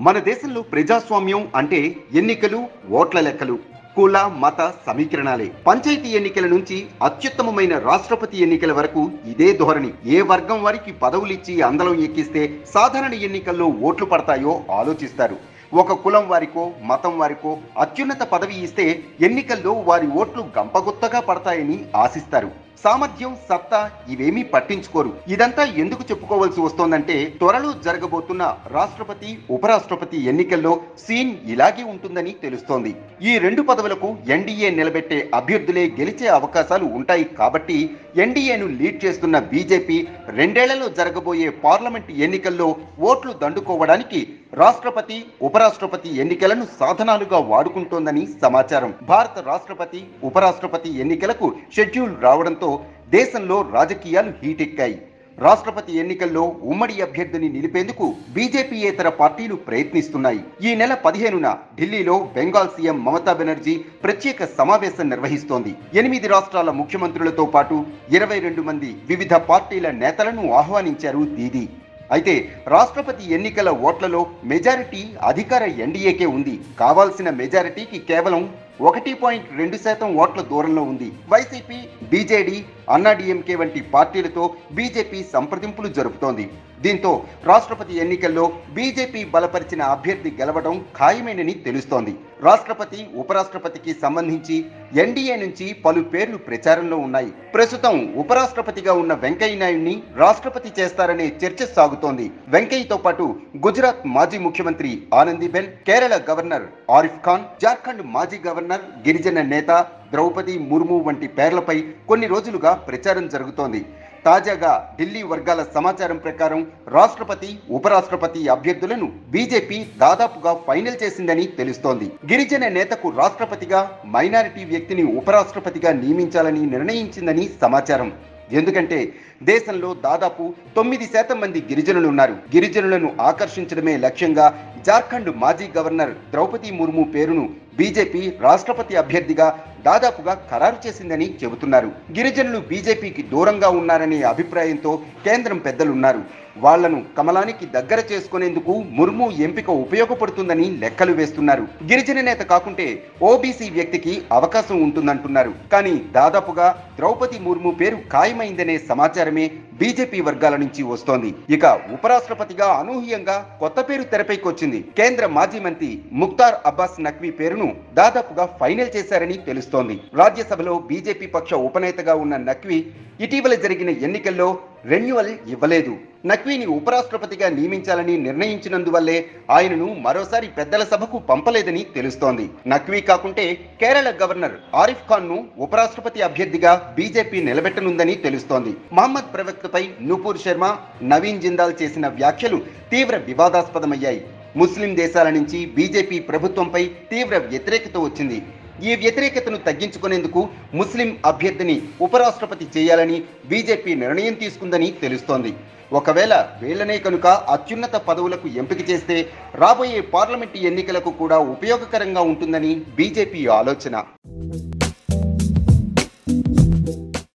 మన దేశంలో ప్రజాస్వామ్యం అంటే ఎన్నికలు ఓట్ల లెక్కలు కుల మత సమీకరణాలే పంచాయతీ ఎన్నికల నుంచి అత్యుత్తమమైన రాష్ట్రపతి ఎన్నికల వరకు ఇదే ధోరణి ఏ వర్గం వారికి పదవులిచ్చి అందలం ఎక్కిస్తే సాధారణ ఎన్నికల్లో ఓట్లు పడతాయో ఆలోచిస్తారు ఒక కులం వారికో మతం వారికో అత్యున్నత పదవి ఇస్తే ఎన్నికల్లో వారి ఓట్లు గంపగుత్తగా పడతాయని ఆశిస్తారు సామర్థ్యం సత్తా ఇవేమీ పట్టించుకోరు ఇదంతా ఎందుకు చెప్పుకోవాల్సి వస్తోందంటే త్వరలో జరగబోతున్న రాష్ట్రపతి ఉపరాష్ట్రపతి ఎన్నికల్లో సీన్ ఇలాగే ఉంటుందని తెలుస్తోంది ఈ రెండు పదవులకు ఎన్డీఏ నిలబెట్టే అభ్యర్థులే గెలిచే అవకాశాలు ఉంటాయి కాబట్టి ఎన్డీఏను లీడ్ చేస్తున్న బీజేపీ రెండేళ్లలో జరగబోయే పార్లమెంట్ ఎన్నికల్లో ఓట్లు దండుకోవడానికి రాష్ట్రపతి ఉపరాష్ట్రపతి ఎన్నికలను సాధనాలుగా వాడుకుంటోందని సమాచారం భారత రాష్ట్రపతి ఉపరాష్ట్రపతి ఎన్నికలకు షెడ్యూల్ రావడంతో దేశంలో రాజకీయాలు హీటెక్కాయి రాష్ట్రపతి ఎన్నికల్లో ఉమ్మడి అభ్యర్థిని నిలిపేందుకు బీజేపీయేతర పార్టీలు ప్రయత్నిస్తున్నాయి ఈ నెల పదిహేనున ఢిల్లీలో బెంగాల్ సీఎం మమతా బెనర్జీ ప్రత్యేక సమావేశం నిర్వహిస్తోంది ఎనిమిది రాష్ట్రాల ముఖ్యమంత్రులతో పాటు ఇరవై రెండు మంది వివిధ పార్టీల నేతలను ఆహ్వానించారు దీదీ అయితే రాష్ట్రపతి ఎన్నికల ఓట్లలో మెజారిటీ అధికార ఎన్డీఏకే ఉంది కావాల్సిన మెజారిటీకి కేవలం ఒకటి పాయింట్ రెండు శాతం ఓట్ల దూరంలో ఉంది వైసీపీ బీజేడీ అన్నాడీఎంకే వంటి పార్టీలతో బీజేపీ సంప్రదింపులు జరుపుతోంది దీంతో రాష్ట్రపతి ఎన్నికల్లో బీజేపీ బలపరిచిన అభ్యర్థి గెలవడం ఖాయమేనని తెలుస్తోంది రాష్ట్రపతి ఉపరాష్ట్రపతికి సంబంధించి ఎన్డీఏ నుంచి పలు పేర్లు ప్రచారంలో ఉన్నాయి ప్రస్తుతం ఉపరాష్ట్రపతిగా ఉన్న వెంకయ్య నాయుడిని రాష్ట్రపతి చేస్తారనే చర్చ సాగుతోంది వెంకయ్యతో పాటు గుజరాత్ మాజీ ముఖ్యమంత్రి ఆనందీబెన్ కేరళ గవర్నర్ ఆరిఫ్ ఖాన్ జార్ఖండ్ మాజీ గవర్నర్ గిరిజన నేత ద్రౌపది ముర్ము వంటి పేర్లపై కొన్ని రోజులుగా ప్రచారం జరుగుతోంది తాజాగా ఢిల్లీ వర్గాల సమాచారం ప్రకారం రాష్ట్రపతి ఉపరాష్ట్రపతి అభ్యర్థులను బీజేపీ దాదాపుగా ఫైనల్ చేసిందని తెలుస్తోంది గిరిజన నేతకు రాష్ట్రపతిగా మైనారిటీ వ్యక్తిని ఉపరాష్ట్రపతిగా నియమించాలని నిర్ణయించిందని సమాచారం ఎందుకంటే దేశంలో దాదాపు తొమ్మిది శాతం మంది గిరిజనులు ఉన్నారు గిరిజనులను ఆకర్షించడమే లక్ష్యంగా జార్ఖండ్ మాజీ గవర్నర్ ద్రౌపది ముర్ము పేరును బీజేపీ రాష్ట్రపతి అభ్యర్థిగా దాదాపుగా ఖరారు చేసిందని చెబుతున్నారు గిరిజనులు బీజేపీకి దూరంగా ఉన్నారనే అభిప్రాయంతో కేంద్రం పెద్దలున్నారు వాళ్లను కమలానికి దగ్గర చేసుకునేందుకు ముర్ము ఎంపిక ఉపయోగపడుతుందని లెక్కలు వేస్తున్నారు గిరిజన నేత కాకుంటే ఓబీసీ వ్యక్తికి అవకాశం ఉంటుందంటున్నారు కానీ దాదాపుగా ద్రౌపది ముర్ము పేరు ఖాయమైందనే సమాచారమే బీజేపీ వర్గాల నుంచి వస్తోంది ఇక ఉపరాష్ట్రపతిగా అనూహ్యంగా కొత్త పేరు తెరపైకొచ్చింది కేంద్ర మాజీ మంత్రి ముక్తార్ అబ్బాస్ నక్వీ పేరును దాదాపుగా ఫైనల్ చేశారని తెలుస్తోంది రాజ్యసభలో బీజేపీ పక్ష ఉపనేతగా ఉన్న నక్వీ ఇటీవల జరిగిన ఎన్నికల్లో రెన్యువల్ ఇవ్వలేదు నక్వీని ఉపరాష్ట్రపతిగా నియమించాలని నిర్ణయించినందువల్లే ఆయనను మరోసారి పెద్దల సభకు పంపలేదని తెలుస్తోంది నక్వీ కాకుంటే కేరళ గవర్నర్ ఆరిఫ్ ఖాన్ ను ఉపరాష్ట్రపతి అభ్యర్థిగా బీజేపీ నిలబెట్టనుందని తెలుస్తోంది మహమ్మద్ ప్రవక్తపై నూపూర్ శర్మ నవీన్ జిందాల్ చేసిన వ్యాఖ్యలు తీవ్ర వివాదాస్పదమయ్యాయి ముస్లిం దేశాల నుంచి బీజేపీ ప్రభుత్వంపై తీవ్ర వ్యతిరేకత వచ్చింది ఈ వ్యతిరేకతను తగ్గించుకునేందుకు ముస్లిం అభ్యర్థిని ఉపరాష్ట్రపతి చేయాలని బీజేపీ నిర్ణయం తీసుకుందని తెలుస్తోంది ఒకవేళ వీళ్లనే కనుక అత్యున్నత పదవులకు ఎంపిక చేస్తే రాబోయే పార్లమెంటు ఎన్నికలకు కూడా ఉపయోగకరంగా ఉంటుందని బీజేపీ ఆలోచన